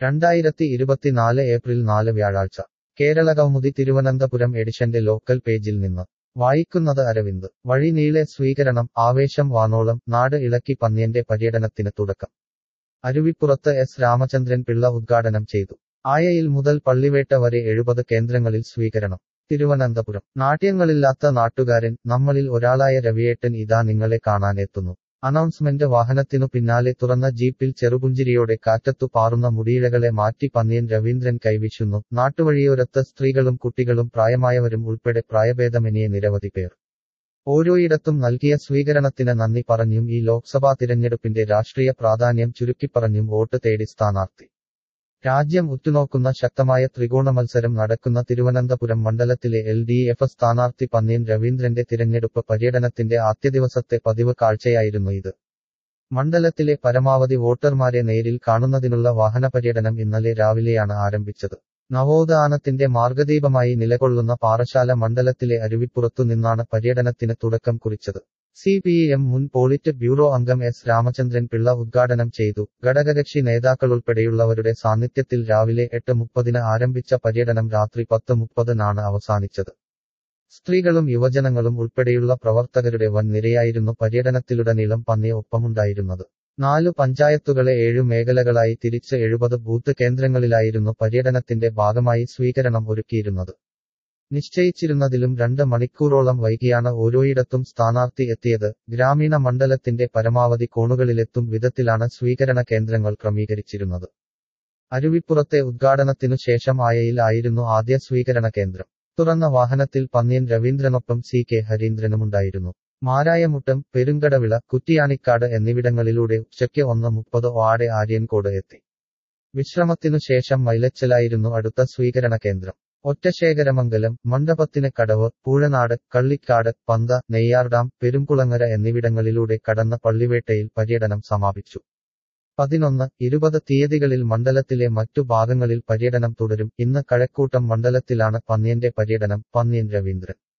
രണ്ടായിരത്തി ഇരുപത്തിനാല് ഏപ്രിൽ നാല് വ്യാഴാഴ്ച കേരള കൗമുദി തിരുവനന്തപുരം എഡിഷന്റെ ലോക്കൽ പേജിൽ നിന്ന് വായിക്കുന്നത് അരവിന്ദ് വഴി നീളെ സ്വീകരണം ആവേശം വാനോളം നാട് ഇളക്കി പന്ന്യന്റെ പര്യടനത്തിന് തുടക്കം അരുവിപ്പുറത്ത് എസ് രാമചന്ദ്രൻ പിള്ള ഉദ്ഘാടനം ചെയ്തു ആയയിൽ മുതൽ പള്ളിവേട്ട വരെ എഴുപത് കേന്ദ്രങ്ങളിൽ സ്വീകരണം തിരുവനന്തപുരം നാട്യങ്ങളില്ലാത്ത നാട്ടുകാരൻ നമ്മളിൽ ഒരാളായ രവിയേട്ടൻ ഇതാ നിങ്ങളെ കാണാനെത്തുന്നു അനൗൺസ്മെന്റ് വാഹനത്തിനു പിന്നാലെ തുറന്ന ജീപ്പിൽ ചെറുപുഞ്ചിരിയോടെ കാറ്റത്തു പാറുന്ന മുടിയിഴകളെ മാറ്റി പന്നിയൻ രവീന്ദ്രൻ കൈവിശുന്നു നാട്ടുവഴിയോരത്ത് സ്ത്രീകളും കുട്ടികളും പ്രായമായവരും ഉൾപ്പെടെ പ്രായഭേദമന്യേ നിരവധി പേർ ഓരോയിടത്തും നൽകിയ സ്വീകരണത്തിന് നന്ദി പറഞ്ഞും ഈ ലോക്സഭാ തിരഞ്ഞെടുപ്പിന്റെ രാഷ്ട്രീയ പ്രാധാന്യം ചുരുക്കിപ്പറഞ്ഞും വോട്ട് തേടി സ്ഥാനാർത്ഥി രാജ്യം ഉറ്റുനോക്കുന്ന ശക്തമായ ത്രികോണ മത്സരം നടക്കുന്ന തിരുവനന്തപുരം മണ്ഡലത്തിലെ എൽ ഡി എഫ് സ്ഥാനാർത്ഥി പന്നിയൻ രവീന്ദ്രന്റെ തിരഞ്ഞെടുപ്പ് പര്യടനത്തിന്റെ ആദ്യ ദിവസത്തെ പതിവ് കാഴ്ചയായിരുന്നു ഇത് മണ്ഡലത്തിലെ പരമാവധി വോട്ടർമാരെ നേരിൽ കാണുന്നതിനുള്ള വാഹന പര്യടനം ഇന്നലെ രാവിലെയാണ് ആരംഭിച്ചത് നവോത്ഥാനത്തിന്റെ മാർഗദീപമായി നിലകൊള്ളുന്ന പാറശാല മണ്ഡലത്തിലെ അരുവിപ്പുറത്തു നിന്നാണ് പര്യടനത്തിന് തുടക്കം കുറിച്ചത് സി പി എം മുൻ പോളിറ്റ് ബ്യൂറോ അംഗം എസ് രാമചന്ദ്രൻ പിള്ള ഉദ്ഘാടനം ചെയ്തു ഘടകകക്ഷി നേതാക്കളുൾപ്പെടെയുള്ളവരുടെ സാന്നിധ്യത്തിൽ രാവിലെ എട്ട് മുപ്പതിന് ആരംഭിച്ച പര്യടനം രാത്രി പത്ത് മുപ്പതിനാണ് അവസാനിച്ചത് സ്ത്രീകളും യുവജനങ്ങളും ഉൾപ്പെടെയുള്ള പ്രവർത്തകരുടെ വൻ നിരയായിരുന്നു പര്യടനത്തിലുടനീളം പന്നിയ ഒപ്പമുണ്ടായിരുന്നത് നാലു പഞ്ചായത്തുകളെ ഏഴു മേഖലകളായി തിരിച്ച് എഴുപത് ബൂത്ത് കേന്ദ്രങ്ങളിലായിരുന്നു പര്യടനത്തിന്റെ ഭാഗമായി സ്വീകരണം ഒരുക്കിയിരുന്നത് നിശ്ചയിച്ചിരുന്നതിലും രണ്ട് മണിക്കൂറോളം വൈകിയാണ് ഓരോയിടത്തും സ്ഥാനാർത്ഥി എത്തിയത് ഗ്രാമീണ മണ്ഡലത്തിന്റെ പരമാവധി കോണുകളിലെത്തും വിധത്തിലാണ് സ്വീകരണ കേന്ദ്രങ്ങൾ ക്രമീകരിച്ചിരുന്നത് അരുവിപ്പുറത്തെ ഉദ്ഘാടനത്തിനു ശേഷം ആയയിൽ ആയിരുന്നു ആദ്യ സ്വീകരണ കേന്ദ്രം തുറന്ന വാഹനത്തിൽ പന്നിയൻ രവീന്ദ്രനൊപ്പം സി കെ ഹരീന്ദ്രനുമുണ്ടായിരുന്നു മാരായമുട്ടം പെരുങ്കടവിള കുറ്റിയാണിക്കാട് എന്നിവിടങ്ങളിലൂടെ ഉച്ചയ്ക്ക് ഒന്ന് മുപ്പത് ഓടെ ആര്യൻകോട് എത്തി വിശ്രമത്തിനു ശേഷം മൈലച്ചലായിരുന്നു അടുത്ത സ്വീകരണ കേന്ദ്രം ഒറ്റശേഖരമംഗലം മണ്ഡപത്തിന് കടവ് പൂഴനാട് കള്ളിക്കാട് പന്ത നെയ്യാർഡാം പെരുംകുളങ്ങര എന്നിവിടങ്ങളിലൂടെ കടന്ന പള്ളിവേട്ടയിൽ പര്യടനം സമാപിച്ചു പതിനൊന്ന് ഇരുപത് തീയതികളിൽ മണ്ഡലത്തിലെ മറ്റു ഭാഗങ്ങളിൽ പര്യടനം തുടരും ഇന്ന് കഴക്കൂട്ടം മണ്ഡലത്തിലാണ് പന്ന്യന്റെ പര്യടനം പന്ന്യൻ രവീന്ദ്രൻ